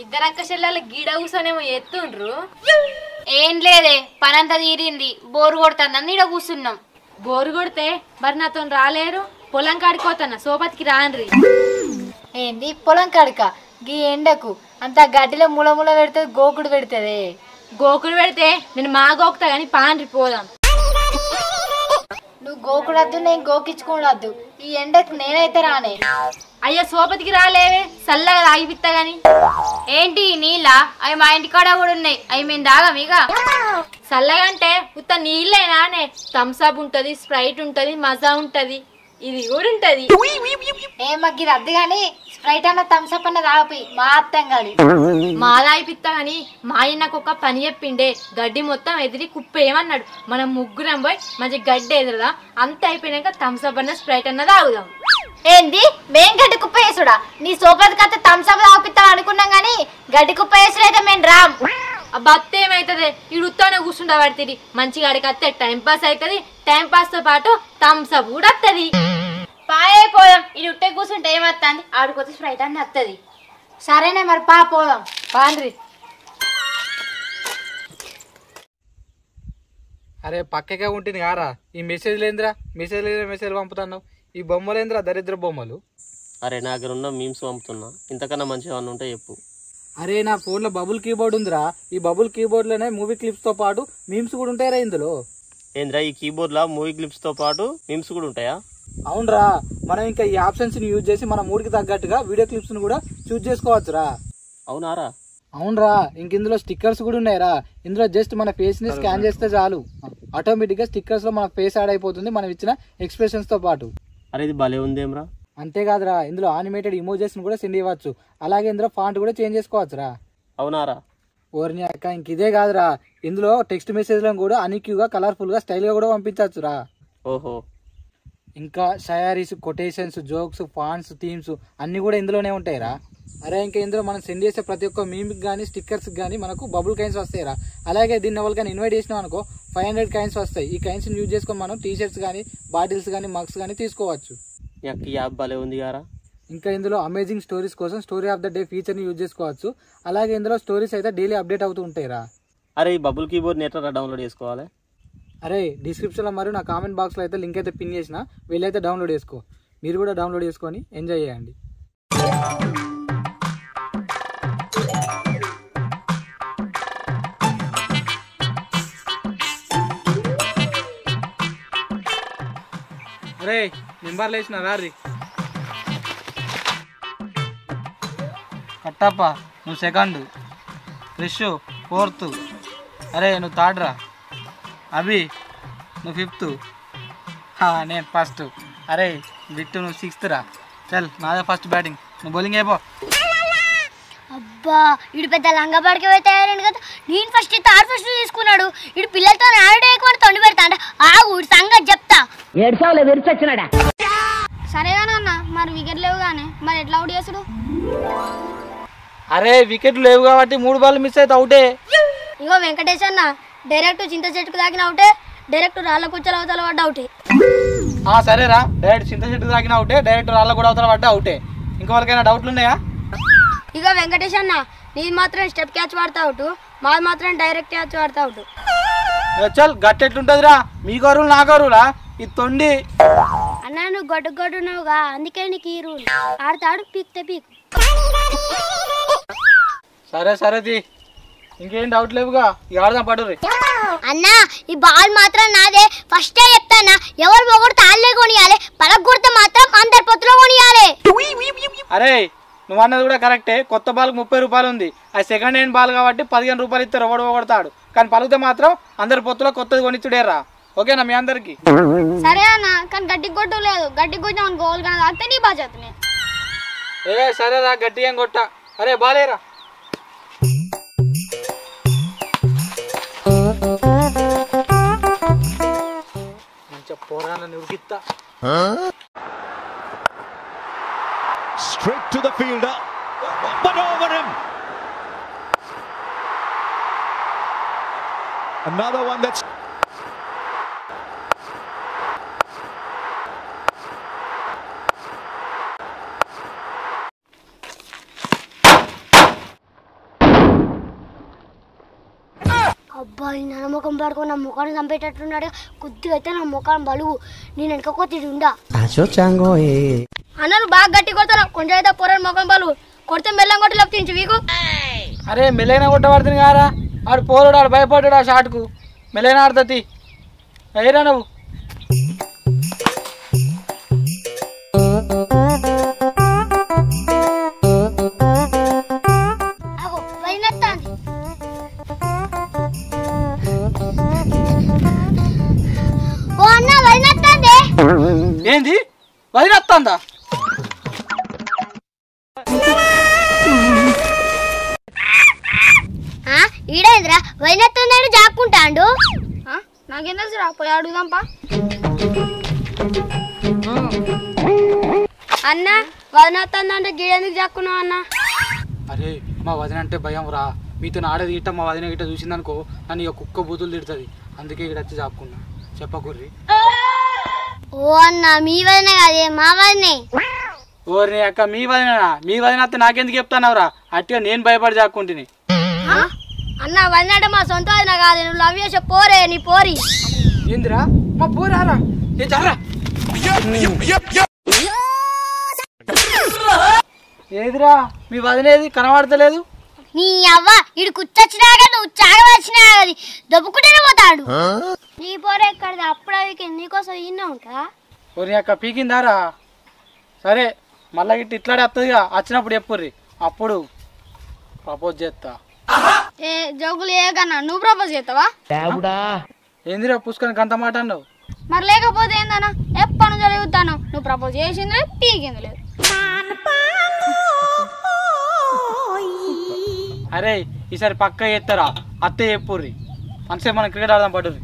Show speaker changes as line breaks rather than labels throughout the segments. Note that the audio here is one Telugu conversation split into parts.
ఇద్దరు అక్క చెల్లెలు గీడ కూర్చొనేమో ఎత్తుండ్రు
ఏం లేదే పనంతా తీరింది బోరు కొడుతుందని ఈడ కూర్చున్నాం
బోరు కొడితే మరి నాతో రాలేరు పొలం కాడిపోతాను సోపతికి రాన్రి
ఏంది పొలం కడక గీ ఎండకు అంత గడ్డిలో ముల ముల పెడితే గోకుడు పెడుతుంది
గోకుడు పెడితే నేను మా గోకుతా కానీ పాన్రి పోదాం
నువ్వు గోకుడద్దు నేను గోకించుకోవద్దు ఈ ఎండకు నేనైతే రానే
అయ్యో సోపతికి రాలేవే చల్లగా తాగిపిత్తా గాని
ఏంటి ఈ నీళ్ళ అవి మా ఇంటి కాడ కూడా ఉన్నాయి అవి మేము తాగం ఇక
చల్లగా అంటే ఉత్త నీళ్ళేనానే థమ్స్అప్ ఉంటది స్ప్రైట్ ఉంటది మజా ఉంటది ఇది కూడా ఉంటది
ఏ మగ్గి రద్దు కానీ స్ప్రైట్ అన్న థమ్స్అప్ అన్న తాగిపోయి మా అత్తం గాని
మా తాగిపిత్తా గాని మా ఆయనకు ఒక పని చెప్పిండే గడ్డి మొత్తం ఎదిరి కుప్ప ఏమన్నాడు మనం ముగ్గురం పోయి మంచి గడ్డి ఎదురుదా అంత అయిపోయినాక థమ్స్అప్ అన్న స్ప్రైట్ అన్న తాగుదాం
ఏంది మేం గడ్డి కుప్ప వేసుడా నీ సోపతి కథ థమ్స్అప్ తాగిపిస్తాం అనుకున్నాం కానీ గడ్డి కుప్ప వేసుడైతే మేము రామ్
ఆ బత్త ఏమైతుంది ఈ ఉత్తానే కూర్చుంటా పడుతుంది మంచిగా అడిగి వస్తే టైం పాస్ అవుతుంది టైం పాస్ తో పాటు థమ్స్అప్ కూడా వస్తుంది
పాయే పోదాం ఇది ఉట్టే కూర్చుంటే ఏమత్తాంది ఆడుకోతే స్ప్రైట్ అని వస్తుంది
సరేనే మరి పా పోదాం పాండ్రి
అరే పక్కకే ఉంటుంది కారా ఈ మెసేజ్ లేదురా మెసేజ్ లేదా మెసేజ్ పంపుతున్నావు ఈ బొమ్మలేంద్రా దరిద్ర బొమ్మలు
అరే నా దగ్గర ఉన్న మీమ్స్ పంపుతున్నా ఇంతకన్నా మంచిగా ఏమన్నా ఉంటే చెప్పు
అరే నా ఫోన్లో బబుల్ కీబోర్డ్ ఉందిరా ఈ బబుల్ కీబోర్డ్లోనే మూవీ క్లిప్స్తో పాటు మీమ్స్ కూడా ఉంటాయిరా ఇందులో
ఏంద్రా ఈ కీబోర్డ్ లా మూవీ క్లిప్స్ తో పాటు మీమ్స్ కూడా ఉంటాయా
అవునరా మనం ఇంకా ఈ ఆప్షన్స్ని యూజ్ చేసి మన మూడికి తగ్గట్టుగా వీడియో క్లిప్స్ని కూడా చూస్ చేసుకోవచ్చురా
అవునారా
అవునరా ఇంక ఇందులో స్టిక్కర్స్ కూడా ఉన్నాయిరా ఇందులో జస్ట్ మన ఫేస్ ని స్కాన్ చేస్తే చాలు ఆటోమేటిక్ గా స్టిక్కర్స్ లో మన ఫేస్ యాడ్ అయిపోతుంది మనం ఇచ్చిన ఎక్స్ప్రెషన్స్ తో పాటు
అరే ఇది భలే ఉందేమ్రా
అంతేకాదురా ఇందులో ఆనిమేటెడ్ ఇమోజెస్ కూడా సెండ్ ఇవ్వచ్చు అలాగే ఇందులో ఫాంట్ కూడా చేంజ్ చేసుకోవచ్చురా
అవునారా
ఓర్ని అక్క ఇంక ఇదే కాదురా ఇందులో టెక్స్ట్ మెసేజ్లను కూడా అనిక్యూగా కలర్ఫుల్ గా స్టైల్ గా కూడా పంపించవచ్చురా
ఓహో
ఇంకా షయారీస్ కొటేషన్స్ జోక్స్ ఫాంట్స్ థీమ్స్ అన్ని కూడా ఇందులోనే ఉంటాయిరా అరే ఇంకా ఇందులో మనం సెండ్ చేసే ప్రతి ఒక్క మీమ్కి కానీ స్టిక్కర్స్ కానీ మనకు బబుల్ కైన్స్ వస్తాయిరా అలాగే దీన్ని ఎవరు కానీ ఇన్వైట్ చేసినాం అనుకో ఫైవ్ హండ్రెడ్ కైన్స్ వస్తాయి ఈ కైన్స్ యూజ్ చేసుకొని మనం టీ షర్ట్స్ కానీ బాటిల్స్ కానీ మగ్స్ కానీ తీసుకోవచ్చు
ఈ అక్క ఈ యాప్ భలే ఉంది గారా
ఇంకా ఇందులో అమేజింగ్ స్టోరీస్ కోసం స్టోరీ ఆఫ్ ద డే ఫీచర్ని యూజ్ చేసుకోవచ్చు అలాగే ఇందులో స్టోరీస్ అయితే డైలీ అప్డేట్ అవుతూ ఉంటాయిరా
అరే ఈ బబుల్ కీబోర్డ్ ఎట్లా డౌన్లోడ్ చేసుకోవాలి
అరే డిస్క్రిప్షన్లో మరియు నా కామెంట్ బాక్స్లో అయితే లింక్ అయితే పిన్ చేసిన వీళ్ళైతే డౌన్లోడ్ చేసుకో మీరు కూడా డౌన్లోడ్ చేసుకొని ఎంజాయ్ చేయండి అరే నెంబర్లు వేసిన రారి కట్టప్ప నువ్వు సెకండ్ క్రిష్ ఫోర్త్ అరే నువ్వు థర్డ్ రా అభి నువ్వు ఫిఫ్త్ నేను ఫస్ట్ అరే బిట్టు నువ్వు సిక్స్త్ రా చల్ నాదే ఫస్ట్ బ్యాటింగ్ నువ్వు బౌలింగ్ అయిపో
అబ్బా ఇడు పెద్ద లంగా పడికి తయారైంది కదా నేను ఫస్ట్ థర్డ్ ఫస్ట్ తీసుకున్నాడు ఇడు పిల్లలతో ఆడే ఎక్కువ తొండి పెడతాండ ఆగు ఇడు సంగతి చెప్తా సరేగా నాన్న మరి వికెట్ లేవు కానీ మరి ఎట్లా అవుట్ చేసుడు
అరే వికెట్లు లేవు కాబట్టి మూడు బాల్ మిస్ అయితే అవుటే
ఇగో వెంకటేష్ అన్న డైరెక్ట్ చింత చెట్టుకు తాకిన అవుటే డైరెక్ట్ రాళ్ళ కుచ్చల అవతల పడ్డ అవుటే
ఆ సరేరా డైరెక్ట్ చింత చెట్టు తాకిన అవుటే డైరెక్ట్ రాళ్ళ కూడా అవతల పడ్డా అవుటే ఇంకెవరికైనా డౌట్లు ఉన్నాయా
ఇగో వెంకటేష్ అన్న నీది మాత్రం స్టెప్ క్యాచ్ పడతా అవుట్ మాది మాత్రం డైరెక్ట్ క్యాచ్ పడతా అవుట్
ఏ చల్ గట్టెట్లుంటదిరా మీ గరువులు నా గరువులా ఇది తొండి
అన్న నువ్వు గొడ్డు గొడ్డు నువ్వుగా అందుకే నీకు ఈ రూల్ ఆడతాడు పీక్తే పీక్
సరే సరే తీ ఇంకేం డౌట్ లేవుగా ఇక ఆడదాం పడుర్రి
అన్న ఈ బాల్ మాత్రం నాదే ఫస్టే చెప్తానా ఎవరు మొగుడు తాళ్ళే కొనియాలి పలగొడితే మాత్రం అందరి పొత్తులో కొనియాలి
అరే నువ్వు అన్నది కూడా కరెక్టే కొత్త బాల్కి ముప్పై రూపాయలు ఉంది అది సెకండ్ హ్యాండ్ బాల్ కాబట్టి పదిహేను రూపాయలు ఇస్తారు ఒకడు కొడతాడు కానీ పలిగితే మాత్రం అందరి పొత్తులో కొత్తది కొనిచ్చుడేరా ఓకేనా మీ అందరికి
సరే అన్న కానీ గడ్డి కొట్టు లేదు గడ్డి కొట్టిన గోల్ కన్నా తాగితే నీ బాధ్యతనే
ఏ సరేరా గట్టిగా ఏం కొట్ట అరే బాలేరా మంచిగా పోరాలని ఉరికిత్తా
Straight to the fielder, but over him. Another one that's
అబ్బా ఈ నా ముఖం పడుకొని నా ముఖాన్ని చంపేటట్టున్నాడు కొద్దిగా అయితే నా ముఖం బలుగు నేను వెనకపోతే ఉండా అన్న నువ్వు బాగా గట్టి కొడతాను కొంచెం అయితే పొరని ముఖం బలుగు కొడితే మెల్లం కొట్టి లప్పించు వీకు
అరే మెల్లైన కొట్టబడుతుంది కారా ఆడు పోరాడు ఆడు భయపడ్డాడు ఆ షాట్కు మెల్లైన ఆడుతుంది అయ్యరా నువ్వు
అగో వైనత్తాంది ఓ అన్న వైనత్తాంది
ఏంది వదిలేస్తుందా
ఆ, ఈడేంద్రా వైనత్తుందని జాక్కుంటాండు
నాకేం తెలుసు రా పోయి అడుగుదాంపా అన్న వదినత్తందంటే గిడెందుకు చెక్కున్నావు అన్న
అరే మా వదిన అంటే భయం రా మీతో ఆడేది గిట్ట మా వదిన గిట్ట చూసిందనుకో నన్ను ఇక కుక్క బూతులు తిడుతుంది అందుకే ఇక్కడ వచ్చి చాపుకున్నా చెప్పకుర్రి
ఓ అన్న మీ వదిన కాదే మా వదినే
ఓరి అక్క మీ వదిన మీ వదిన అత్త నాకెందుకు చెప్తానవరా అట్టిగా నేను భయపడి చాక్కుంటుని
అన్న వదినంటే మా సొంత వదిన కాదు నువ్వు లవ్ చేసే పోరే నీ పోరి
ఏందిరా మా పోరారా ఏ చారా ఏదిరా మీ వదినేది కనబడతలేదు
నీ అవ్వ ఇడు కుచ్చొచ్చినాక నువ్వు చాగవచ్చినా అది దొబ్బుకుంటేనే పోతాడు నీ పోరే ఎక్కడ అప్పుడు అవి నీకోసం ఇన్నే ఉంటుందా
ఓరి అక్క పీకిందారా సరే మళ్ళా ఇట్లా ఇట్లాడే వస్తుందిగా వచ్చినప్పుడు చెప్పుర్రి అప్పుడు ప్రపోజ్ చేస్తా
ఏ జోకులు ఏ కన్నా నువ్వు ప్రపోజ్ చేస్తావా
ఏందిరా పుష్కని గంత మాట అన్నావు
మరి లేకపోతే ఏందన్నా ఎప్పటి నుంచో అడుగుతాను నువ్వు ప్రపోజ్ చేసింది లేదు పీకింది లేదు
అరే ఈసారి పక్క చేస్తారా అత్తే చెప్పుర్రి అంతే మనం క్రికెట్ ఆడదాం పడుర్రి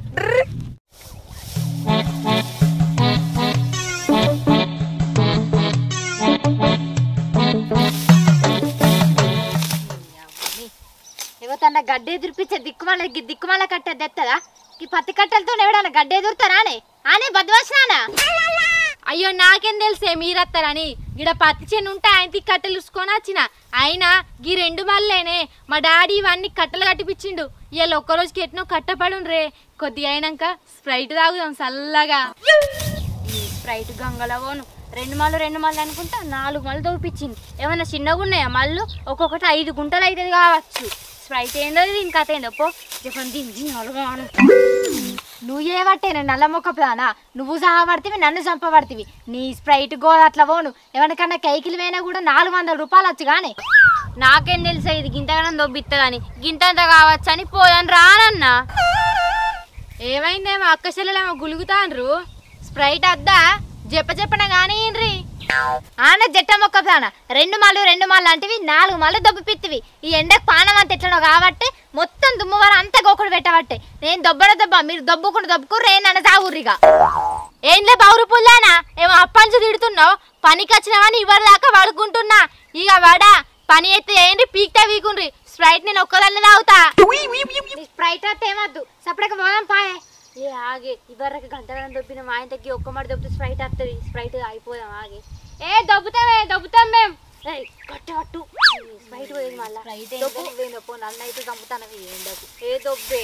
ఎవతన్న గడ్డ ఎదురిపించే దిక్కుమాల దిక్కుమాల కట్టే తెత్తదా ఈ పత్తి కట్టెలతో ఎవడన్నా గడ్డ ఎదురుతారానే ఆనే బద్వసనానా అయ్యో నాకేం తెలిసే మీరత్తారని గిడ పత్తి చేను ఉంటే ఆయన కట్టెలు ఉసుకొని వచ్చిన అయినా గీ రెండు మళ్ళేనే మా డాడీ ఇవన్నీ కట్టెలు కట్టిపించిండు ఇవాళ ఒక్కరోజుకి ఎట్నో కట్టపడు రే కొద్దిగా అయినాక స్ప్రైట్ తాగుదాం చల్లగా
ఈ స్ప్రైట్ గంగల పోను రెండు మళ్ళు రెండు మళ్ళు అనుకుంటా నాలుగు మళ్ళు దోపించింది ఏమన్నా చిన్నగా ఉన్నాయా మళ్ళు ఒక్కొక్కటి ఐదు గుంటలు అవుతుంది కావచ్చు స్ప్రైట్ ఏందో దీని కథ ఏందో పో చెప్పండి దీని దీని అలవాను
నువ్వు ఏవట్టేనే నల్ల మొక్క ప్లానా నువ్వు సహపడితివి నన్ను చంపబడితివి నీ స్ప్రైట్ గో అట్లా పోను ఎవరికన్నా కైకిలు పోయినా కూడా నాలుగు వందల రూపాయలు వచ్చు కానీ
నాకేం తెలుసా ఇది గింతగానం దొబ్బిత్త కానీ గింతంత కావచ్చు అని పోయాను రానన్నా
ఏమైందేమో అక్క చెల్లెలేమో గులుగుతాండ్రు స్ప్రైట్ అద్దా చెప్ప చెప్పన కానీ ఆన జట్ట మొక్క ప్రాణ రెండు మాలు రెండు మాలు లాంటివి నాలుగు మాలు దొబ్బు పిత్తివి ఈ ఎండకు పానం అంత ఎట్లనో కాబట్టి మొత్తం దుమ్మువారు అంతా గోకుడు పెట్టబట్టే నేను దొబ్బడ దొబ్బ మీరు దొబ్బుకుంటూ దొబ్బుకుర్రు ఏ నన్ను సాగుర్రిగా ఏంలే బౌరు పుల్లానా ఏమో అప్పంచి తిడుతున్నావు పనికి వచ్చినావని ఇవ్వరు దాకా పడుకుంటున్నా ఇక వాడా పని అయితే ఏంటి పీక్తా వీకుండ్రి స్ప్రైట్ నేను ఒక్కదాన్ని తాగుతా ఈ స్ప్రైట్ అయితే ఏమద్దు సపడక పోదాం పాయే ఏ ఆగే ఇవరకు గంటలను దొబ్బిన మా ఆయన తగ్గి ఒక్క మాట దొబ్బితే స్ప్రైట్ వస్తుంది స్ప్రైట్ అయిపోదాం ఆగే ఏ దొబ్బుతామే దొబ్బుతాం మేము ఏయ్, కట్టు కట్టు స్ప్రైట్ పోయింది మళ్ళా దొబ్బు పోయిందప్పో నన్ను అయితే చంపుతాను ఈ ఎండకు ఏ దొబ్బే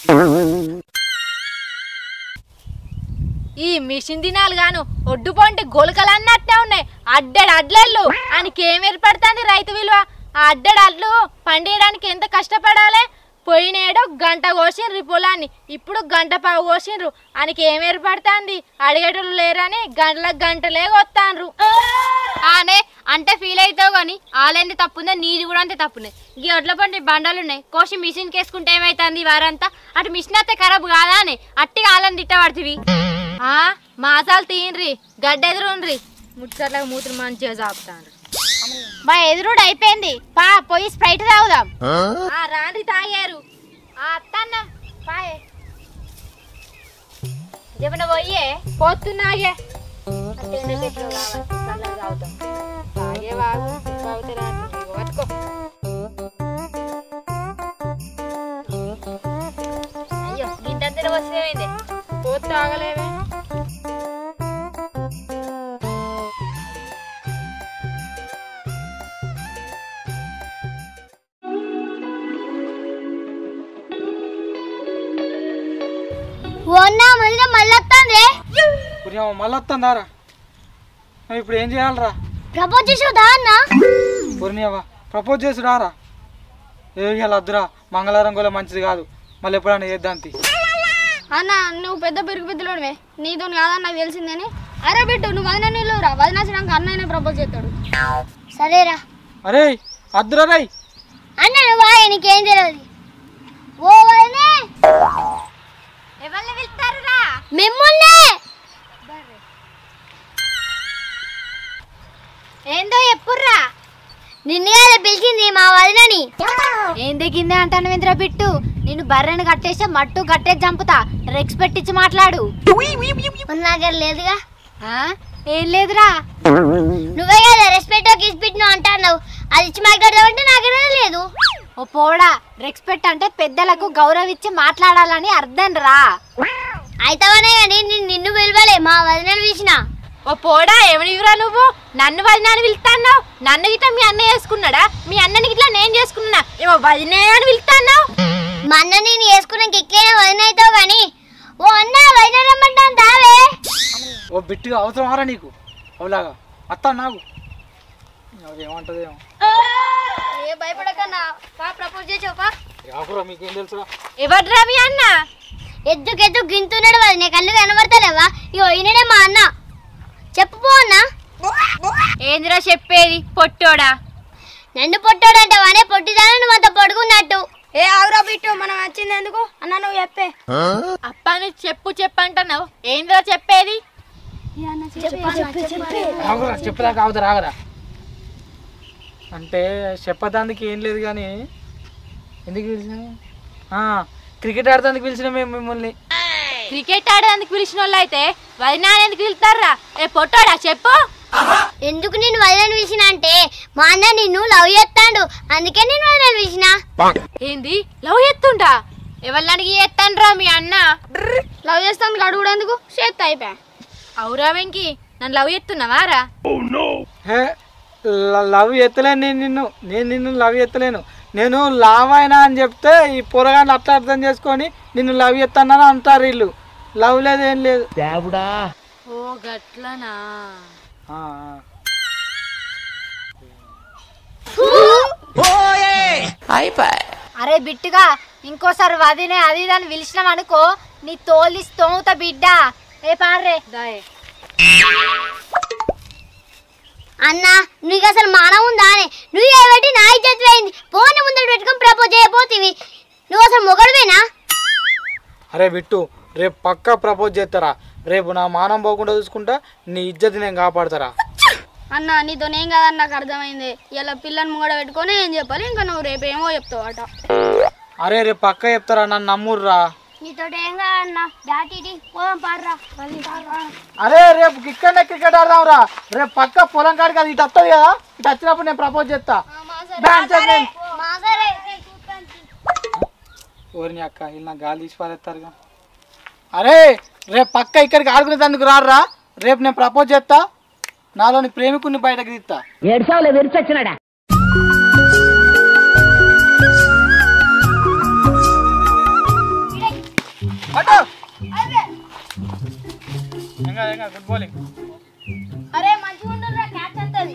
ఈ మిషన్ దినాలు గాను ఒడ్డు పొంటి గొలకలు అన్నట్టే ఉన్నాయి అడ్డెడు అడ్లెళ్ళు ఆయనకి ఏం ఏర్పడుతుంది రైతు విలువ ఆ అడ్డెడు అడ్లు పండియడానికి ఎంత కష్టపడాలి పోయినేడు గంట కోసిండ్రు ఈ పొలాన్ని ఇప్పుడు గంట పావు కోసిండ్రు ఆయనకి ఏం ఏర్పడుతుంది అడిగేటోళ్ళు లేరని గంటలకు గంటలే కొత్తాండ్రు
ఆనే అంటే ఫీల్ అవుతావు కానీ ఆలైంది తప్పుందే నీది కూడా అంతే తప్పుంది ఈ ఒడ్ల పండి బండలు ఉన్నాయి కోసి మిషన్ కేసుకుంటే ఏమైతుంది వారంతా అటు మిషన్ అయితే ఖరాబ్ కాదా అని అట్టిగా ఆలని తిట్టబడుతుంది
ఆ మాసాలు తీయండ్రి గడ్డ ఎదురుండ్రి ముచ్చట్లకు మూతులు మంచిగా చాపుతాండ్రు మా ఎదురుడు అయిపోయింది పా పోయి స్ప్రైట్ తాగుదాం ఆ రాండ్రి తాగారు ఆ అత్తన్నం పాయే ఏమన్నా పోయే పోతున్నాగే తాగే వాగు తాగుతారా పట్టుకో అయ్యో గింత వస్తే పోతు తాగలేవే
అన్న మళ్ళీ మళ్ళీ వస్తుంది
పుణ్యం మళ్ళీ వస్తుందారా నువ్వు ఇప్పుడు ఏం చేయాలరా
ప్రపోజ్ చేసావుదా అన్న
పూర్ణియవా ప్రపోజ్ చేసి రారా ఏ ఇవాళ వద్దురా మంగళవారం కూడా మంచిది కాదు మళ్ళీ ఎప్పుడైనా చేద్దాంతి
అన్న నువ్వు పెద్ద పెరుగు పెద్దలోనివే నీతో కాదని నాకు తెలిసిందని అరే బిట్టు నువ్వు వదిన నీళ్ళు రా వదిలేసినాక అన్నయ్యనే ప్రపోజ్ చేస్తాడు
సరేరా
అరే అద్దురా రై
అన్న నువ్వు బాగా నీకేం తెలియదు ఓ వదినే
ఎవరిని పిలుస్తారురా
మిమ్మల్నే
ఏందో ఎప్పుర్రా
నిన్ను కదా పిలిచింది మా వదినని
ఏం దిగిందే అంటాను ఇంద్ర బిట్టు నేను బర్రెని కట్టేసి మట్టు కట్టేసి చంపుతా రెక్స్ పెట్టించి మాట్లాడు
మన దగ్గర లేదుగా
ఆ? ఏం లేదురా
నువ్వే కదా రెస్పెక్ట్ కిస్పెట్ నువ్వు అంటున్నావు అది ఇచ్చి మాట్లాడదామంటే నాకేదో లేదు
ఓ పోడా రెస్పెక్ట్ అంటే పెద్దలకు గౌరవించి మాట్లాడాలని అర్థం రా
అయితవనే కానీ నేను నిన్ను పిలవలే మా వదినని పిలిచిన
ఓ పోడా ఎవరివిరా నువ్వు నన్ను వదినాన్ని పిలుస్తాన్నావు నన్ను గిట్లా మీ అన్న చేసుకున్నాడా మీ అన్నని గిట్లా నేను చేసుకున్నా ఏమో వదినే అని పిలుస్తాన్నావు
మా అన్న నేను వేసుకున్నాక ఎక్కేనా వదిన అవుతావు కానీ ఓ అన్న వదిన రమ్మంటాను దావే
ఓ బిట్టుగా అవసరం ఆరా నీకు అవులాగా అత్త నాకు ఏమంటదేమో
ఏ భయపడకన్నా పా ప్రపోజ్ చేసావు
రాకురా మీకేం తెలుసురా
ఎవడ్రా మీ అన్న
ఎద్దుకెద్దు గింతున్నాడు వదిన కళ్ళు కనబడతలేవా ఇగో ఈయననే మా అన్న చెప్పు పో అన్న
ఏందిరా చెప్పేది పొట్టోడా
నన్ను పొట్టాడంటే వానే పొట్టిదాను నువ్వు అంత పొడుగున్నట్టు
ఏ ఆగురా బిట్టు మనం వచ్చింది ఎందుకు అన్న నువ్వు చెప్పే
అప్పా నువ్వు చెప్పు చెప్పు అంటున్నావు ఏందిరా చెప్పేది
ఆగురా చెప్పదాకా ఆగుతారా ఆగరా అంటే చెప్పడానికి ఏం లేదు కానీ ఎందుకు పిలిచిన క్రికెట్ ఆడటానికి పిలిచిన మేము మిమ్మల్ని
క్రికెట్ ఆడేందుకు పిలిచిన వాళ్ళు అయితే వదినా ఎందుకు పిలుస్తారా ఏ పొట్టోడా చెప్పు
ఎందుకు నేను వదిన పిలిచిన అంటే మా అన్న నిన్ను లవ్ చేస్తాడు అందుకే నేను వదిన పిలిచిన
ఏంది లవ్ ఎత్తుండా ఎవరికి ఎత్తాన్రా మీ అన్న
లవ్ చేస్తాను అడుగుడేందుకు చేస్తా అయిపోయా
అవురా వెంకి నన్ను లవ్ ఎత్తున్నావా రా
హే ల- లవ్ ఎత్తలేను నేను నిన్ను నేను నిన్ను లవ్ ఎత్తలేను నేను లావ్ అయినా అని చెప్తే ఈ పొరగాన్ని అట్లా అర్థం చేసుకొని నిన్ను లవ్ ఎత్తానని అంటారు వీళ్ళు లవ్ లేదు ఏం లేదు
ఓ గట్లనా
ఆ, ఆ.
అరే బిట్టుగా ఇంకోసారి వదినే అది దాన్ని పిలిచినాం అనుకో నీ తోలి స్తోముత బిడ్డ ఏ పార్రే దాయే
అన్న నీకు అసలు మానవ ఉందా అని నువ్వు ఏబట్టి నా ఇజ్జత్ పోయింది ఫోన్ ముందర పెట్టుకొని ప్రపోజ్ చేయబోతివి నువ్వు అసలు మొగడువేనా
అరే బిట్టు రేపు పక్కా ప్రపోజ్ చేస్తారా రేపు నా మానం పోకుండా చూసుకుంటా నీ ఇజ్జత్ నేను కాపాడతారా
అన్న నీతో ఏం కాదని నాకు అర్థమైంది ఇలా పిల్లని ముంగడ పెట్టుకొని ఏం చెప్పాలి ఇంకా నువ్వు రేపు ఏమో చెప్తావు అట
అరే రేపు పక్కా చెప్తారా నన్ను నమ్ముర్రా
నీతో ఏం కాదన్న బ్యాట్ ఇటీ పోదాం పార్రా
అరే రేపు ఇక్కడనే క్రికెట్ ఆడదాం రా రేపు పక్క పొలం కాడికి అది ఇటు వస్తుంది కదా ఇటు వచ్చినప్పుడు నేను ప్రపోజ్ చేస్తా బ్యాన్ చేయండి. ఓరిని అక్క వీళ్ళు నా గాలి తీసి పారేస్తారుగా అరే రేపు పక్క ఇక్కడికి ఆడుకునేందుకు రారా రేపు నేను ప్రపోజ్ చేస్తా నాలోని ప్రేమికుని బయటకు తీస్తా అటు. ఎంగా, ఎంగా, గుడ్ బౌలింగ్
అరే మంచిగా ఉండదురా క్యాచ్ అంతది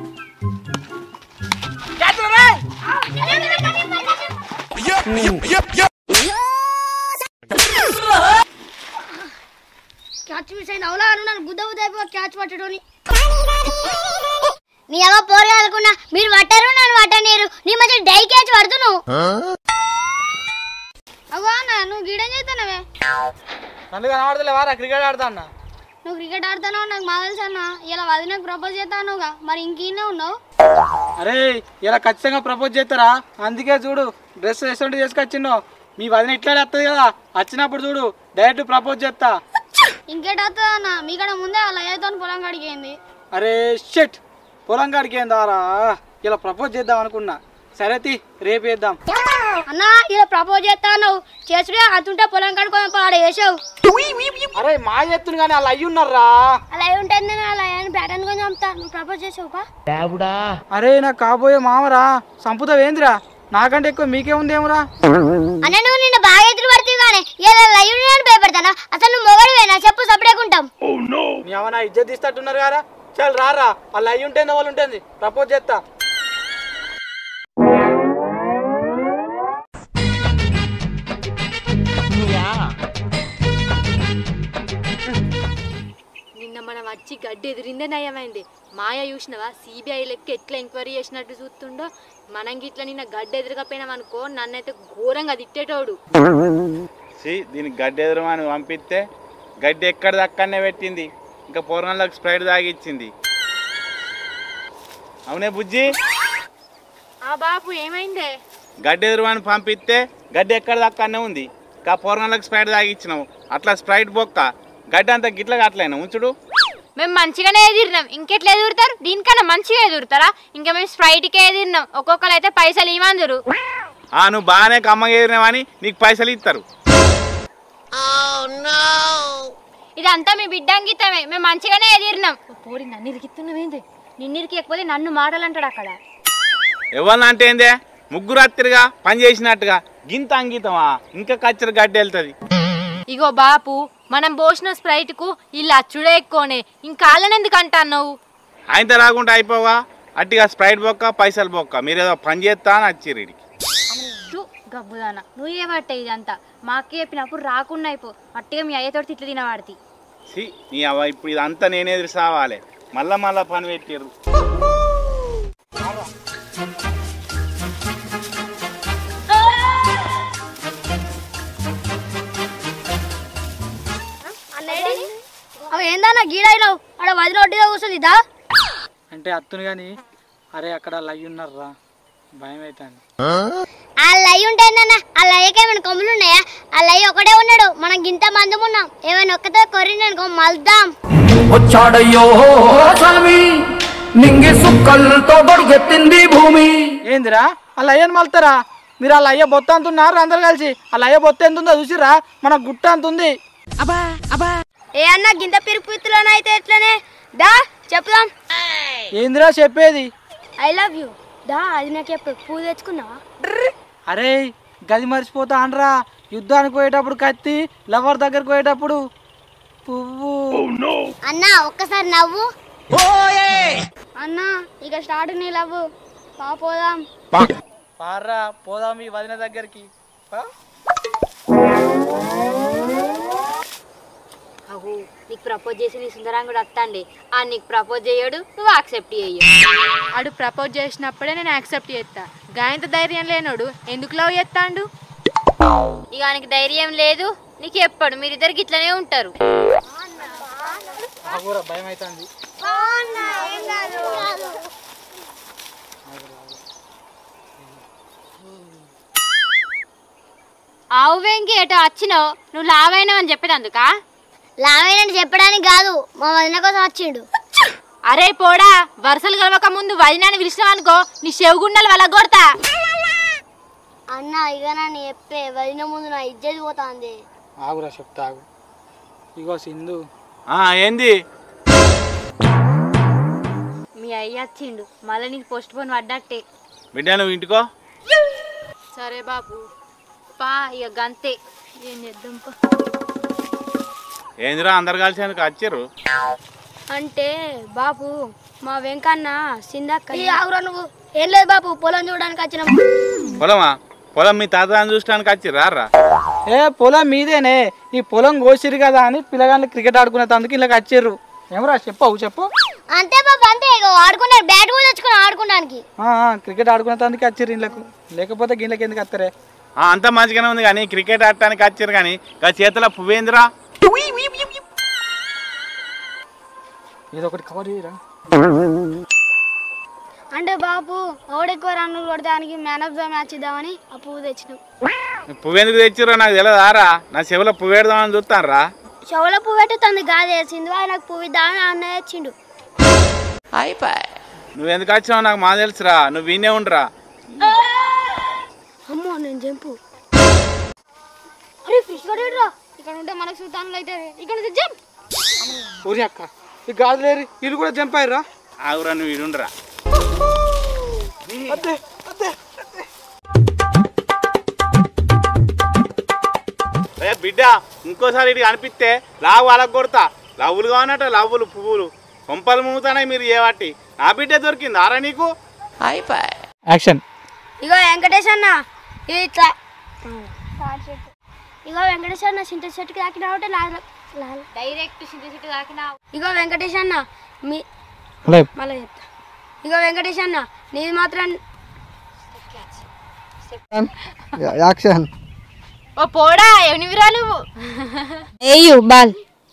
క్యాచ్ మిస్ అయింది అవులా అను నన్ను గుద్ద గుద్ద అయిపో క్యాచ్ పట్టడోని
నీ అవ్వ పోరగాలకున్నా మీరు పట్టరు నన్ను పట్టనీరు నీ మధ్య డై క్యాచ్ పడుతును
అగో అన్న నువ్వు గీడేం చేస్తానవే
నన్ను కనబడతలే వారా క్రికెట్ ఆడతా అన్న
నువ్వు క్రికెట్ ఆడుతున్నావు నాకు మా తెలుసు అన్న ఇలా వదినకు ప్రపోజ్ చేస్తానుగా మరి ఇంకీనే ఉన్నావు
అరే ఇలా ఖచ్చితంగా ప్రపోజ్ చేస్తారా అందుకే చూడు డ్రెస్ ఎటువంటి చేసుకొచ్చిన్నో మీ వదిన ఇట్లానే వస్తుంది కదా వచ్చినప్పుడు చూడు డైరెక్ట్ ప్రపోజ్ చేస్తా
ఇంకేట వస్తుందా అన్న మీకడ ముందే అలా అయితే పొలం కాడికి ఏంది
అరే షెట్ పొలం కాడికి ఏం దారా ఇలా ప్రపోజ్ చేద్దాం అనుకున్నా సరే తి రేపు వేద్దాం
అన్న ఇలా ప్రపోజ్ చేస్తాను చేసుడే అతుంటే పొలం కాడుకొని పాడ వేసావు
అరే మా ఎత్తును కానీ అలా అయ్యి ఉన్నారా
అలా ఉంటుంది అలా అని ప్యాటర్న్ కొని చంపుతా నువ్వు ప్రపోజ్ చేసావు పా
అరే నాకు కాబోయే మామరా సంపుతావు ఏందిరా నాకంటే ఎక్కువ మీకే ఉందేమరా
అన్న నువ్వు నిన్న బాగా ఎదురు పడుతుంది కానీ ఇలా లైవ్ నేను భయపెడతానా అసలు నువ్వు మొగడువేనా చెప్పు సపడేకుంటాం
నీ ఏమన్నా ఇజ్జత్ తీస్తట్టున్నారు కదా చల్ రారా వాళ్ళు అయ్యి ఉంటుంది వాళ్ళు ఉంటుంది ప్రపోజ్ చేస్తా
నిన్న మనం వచ్చి గడ్డి ఎదిరిందే నయమైంది మాయ చూసినవా సిబిఐ లెక్క ఎట్లా ఎంక్వైరీ చేసినట్టు చూస్తుండో మనం గిట్ల నిన్న గడ్డి ఎదురకపోయినాం అనుకో నన్నైతే ఘోరంగా తిట్టేటోడు
సి దీనికి గడ్డి ఎదురమని పంపిస్తే గడ్డి ఎక్కడిది అక్కడనే పెట్టింది ఇంకా పూర్ణంలోకి స్ప్రైట్ తాగిచ్చింది అవునే బుజ్జి
ఆ బాపు ఏమైందే
గడ్డి ఎదురమని పంపిస్తే గడ్డి ఎక్కడిది అక్కడనే ఉంది ఇంకా పూర్ణంలోకి స్ప్రైట్ తాగిచ్చినావు అట్లా స్ప్రైట్ బొక్క గడ్డి అంతా గిట్లగా అట్లయినా ఉంచుడు
మేము మంచిగానే ఎదిరినాం ఇంకెట్లా ఎదురుతారు దీనికన్నా మంచిగా ఎదురుతారా ఇంకా మేము స్ప్రైట్కే ఎదిరినాం ఒక్కొక్కరు అయితే పైసలు ఇవ్వందరు
ఆ నువ్వు బాగానే కమ్మగా ఎదిరినావని నీకు పైసలు ఇస్తారు
ఇదంతా మీ బిడ్డ అంకితమే మేము మంచిగానే ఎదిరినాం
పోడి నన్ను ఇరికిస్తున్నవేంది నిన్ను ఇరికియకపోతే నన్ను మాటలు అంటాడు అక్కడ
ఎవరిని అంటే ఏందే ముగ్గురు అత్తిరిగా పని చేసినట్టుగా గింత అంగితమా ఇంకా కచ్చర గడ్డి వెళ్తుంది
ఇగో బాపు మనం పోసిన స్ప్రైట్ కు ఇల్లు అచ్చుడే ఎక్కువనే ఇంకా ఎందుకు అంటున్నావు
ఆయనతో రాకుండా అయిపోవా అట్టిగా స్ప్రైట్ బొక్క పైసలు బొక్క మీరేదో పని చేస్తా అని వచ్చిర్రు ఈడికి
చూ గబ్బుదాన నువ్వు ఏమట్టే ఇదంతా మాకే చెప్పినప్పుడు రాకుండా అయిపో అట్టగా మీ అయ్యతోటి తిట్లు తినవాడితి
సి నీ అవ్వ ఇప్పుడు ఇదంతా నేనే ఎదురు సావాలి మళ్ళా మళ్ళా పని పెట్టిర్రు
అవి ఏందన్నా గీడైనావు ఆడ వదిలి ఒడ్డిగా కూర్చుంది దా
అంటే అత్తును కానీ అరే అక్కడ లయ్యి ఉన్నారా భయం అవుతుంది
ఆ లై ఉంటేందన్న ఆ లయ్యకి ఏమైనా కొమ్ములు ఉన్నాయా ఆ లై ఒకటే ఉన్నాడు మనం గింత మందం ఉన్నాం ఏమైనా ఒక్కతే కొరిందనుకో మల్దాం
వచ్చాడయ్యో స్వామి నింగి సుక్కలతో గొడుగెత్తింది భూమి
ఏందిరా అలా అయ్యని మలుతారా మీరు అలా అయ్య బొత్త అంత ఉన్నారు అందరు కలిసి అలా అయ్య బొత్త ఎంత ఉందో చూసిరా మన గుట్ట అంత ఉంది
ఏ అన్న గింత పిరుపుత్తులోనైతే ఎట్లనే దా చెప్దాం
ఏందిరా చెప్పేది
ఐ లవ్ యూ దా అది నాకు ఎప్పుడు పూజ తెచ్చుకున్నావా
అరే గది మర్చిపోతా అనరా యుద్ధానికి పోయేటప్పుడు కత్తి లవర్ దగ్గరకు పోయేటప్పుడు పువ్వు
అన్న ఒక్కసారి నవ్వు అన్న ఇక స్టార్ట్ నీ లవ్ పా పోదాం
పార్రా పోదాం ఈ వదిన దగ్గరికి పా.
అహో నీకు ప్రపోజ్ చేసి నీ సుందరాంగుడు వస్తాండి ఆ నీకు ప్రపోజ్ చేయడు నువ్వు యాక్సెప్ట్ చేయు
ఆడు ప్రపోజ్ చేసినప్పుడే నేను యాక్సెప్ట్ చేస్తా గాయంత ధైర్యం లేనోడు ఎందుకు లవ్ చేస్తాండు
ఇక ఆయనకి ధైర్యం లేదు నీకు ఎప్పుడు మీరిద్దరికి ఇట్లనే ఉంటారు
ఆగురా భయం అవుతుంది
ఆవు వెంకి ఎటో వచ్చినావు నువ్వు లావైనావు అని చెప్పేదందుకా
లావేనని చెప్పడానికి కాదు మా వదిన కోసం వచ్చిండు
అరే పోడా వరుసలు కలవక ముందు వదినాన్ని పిలిచినావు అనుకో నీ చెవుగుండలు వల్ల కొడతా
అన్న ఇక నన్ను చెప్పే వదిన ముందు నా ఇజ్జత్ పోతాంది
ఆగురా చెప్తా ఆగు ఇగో సింధు
ఆ, ఏంది
మీ అయ్య వచ్చిండు మళ్ళీ నీకు పోస్ట్ పోన్ పడ్డట్టే
బిడ్డ నువ్వు ఇంటికో
సరే బాబు పా ఇక గంతే ఏం చేద్దాం పా.
ఏందిరా అందరు కలిసేందుకు వచ్చిర్రు
అంటే బాబు మా వెంకన్న సిందక్క ఆగురా నువ్వు ఏం లేదు బాబు పొలం చూడడానికి వచ్చినాం
పొలమా పొలం మీ తాతని చూడటానికి వచ్చిర్రా రా
ఏ పొలం మీదేనే ఈ పొలం కోసిరు కదా అని పిల్లగాళ్ళు క్రికెట్ ఆడుకునే తందుకు ఇలా వచ్చిర్రు ఏమరా చెప్పవు చెప్పు
అంతే బాబు అంతే ఇక ఆడుకున్నారు బ్యాట్ కూడా తెచ్చుకున్నాం ఆడుకోవడానికి
ఆ, ఆ, క్రికెట్ ఆడుకునే తందుకు వచ్చిర్రు ఇళ్ళకు లేకపోతే గిళ్ళకి ఎందుకు వస్తారే
ఆ, అంతా మంచిగానే ఉంది కానీ క్రికెట్ ఆడటానికి వచ్చిర్రు కానీ గా చేతిలో పువ్వేందిరా
ఏదో ఒకటి కవర్ చేయరా
అంటే బాబు ఓడెక్కువ రన్నులు కొడడానికి మ్యాన్ ఆఫ్ ద మ్యాచ్ ఇద్దామని ఆ పువ్వు తెచ్చినాం
పువ్వెందుకు తెచ్చిర్రో నాకు తెలియదారా నా చెవిలో పువ్వేడదామని చూస్తాను రా
చెవుల పువ్వు పెట్టుతుంది కాదే సింధు నాకు పువ్వు ఇద్దామని అన్న తెచ్చిండు
నువ్వు ఎందుకు వచ్చినావు నాకు మా తెలుసురా నువ్వు వినే ఉండరా
అమ్మో నేను జంపు అరే ఫిష్ రా ఇక్కడ ఉంటే మనకు సుల్తానులు అయితే ఇక్కడ నుంచి జంప్
ఊరి అక్క ఈ గాజు లేరు వీళ్ళు కూడా జంప్ అయ్యారా
ఆగురా నువ్వు ఇడుండరా బిడ్డ ఇంకోసారి ఇటు కనిపిస్తే లావు అలగ కొడతా లవ్వులు కావనట లవ్వులు పువ్వులు కొంపలు మూగుతానాయి మీరు ఏవాటి నా బిడ్డ దొరికింది ఆరా నీకు
యాక్షన్
ఇగో వెంకటేష్ అన్న ఇది ఇట్లా ఇగో వెంకటేష్ అన్న చింత చెట్టుకి తాకినా ఒకటి లాల లాల
డైరెక్ట్ చింత చెట్టు తాకినా
ఇగో వెంకటేష్ అన్న మీ
హలో
మళ్ళీ చెప్తా ఇగో వెంకటేష్ అన్న నీది మాత్రం
యాక్షన్
ఓ పోడా ఎవనివిరా నువ్వు
ఏయు బాల్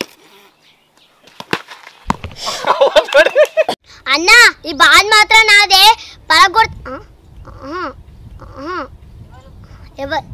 అన్న ఈ బాల్ మాత్రం నాదే పలగొడత ఎవరు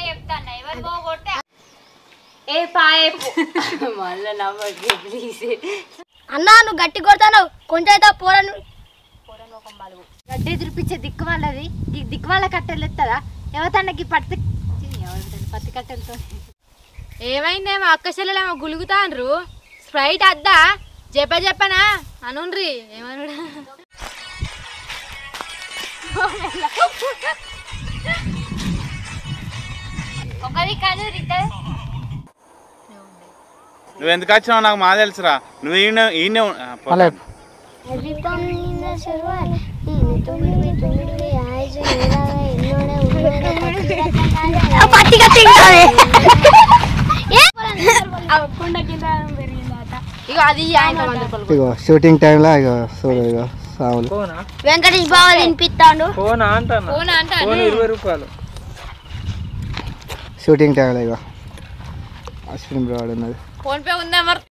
ఏ పాయే
మళ్ళీ నవ్వకి ప్లీజ్
అన్న నువ్వు గట్టి కొడతాను కొంచెం అయితే పోరను
గడ్డి దురిపించే దిక్కు వాళ్ళది ఈ దిక్కు వాళ్ళ కట్టెలు ఎత్తదా ఎవతన్నకి పత్తి ఎవరితోని పత్తి కట్టెలతో
ఏమైందేమో అక్క చెల్లెలేమో గులుగుతాండ్రు స్ప్రైట్ అద్దా చెప్ప చెప్పనా అనుండ్రి ఏమనుడా
ఒకరి కాదు ఇద్దరు
నువ్వు ఎందుకు వచ్చినావు నాకు మా తెలుసురా నువ్వు ఈయన ఈయనే ఉ- ఆ, పో.
మళ్ళీ
పత్తి కట్టి
ఇగో అది ఆయన వంద రూపాయలు
ఇగో షూటింగ్ టైంలో ఇగో చూడు ఇగో సాములు
వెంకటేష్ బావ తినిపిస్తాడు
ఫోన్ అంటాను
ఫోన్ అంటే
ఫోన్ ఇరవై రూపాయలు
షూటింగ్ టైంలో ఇగో అశ్విన్ బ్రాడ్ ఉన్నది
ఫోన్ పే ఉందా మరి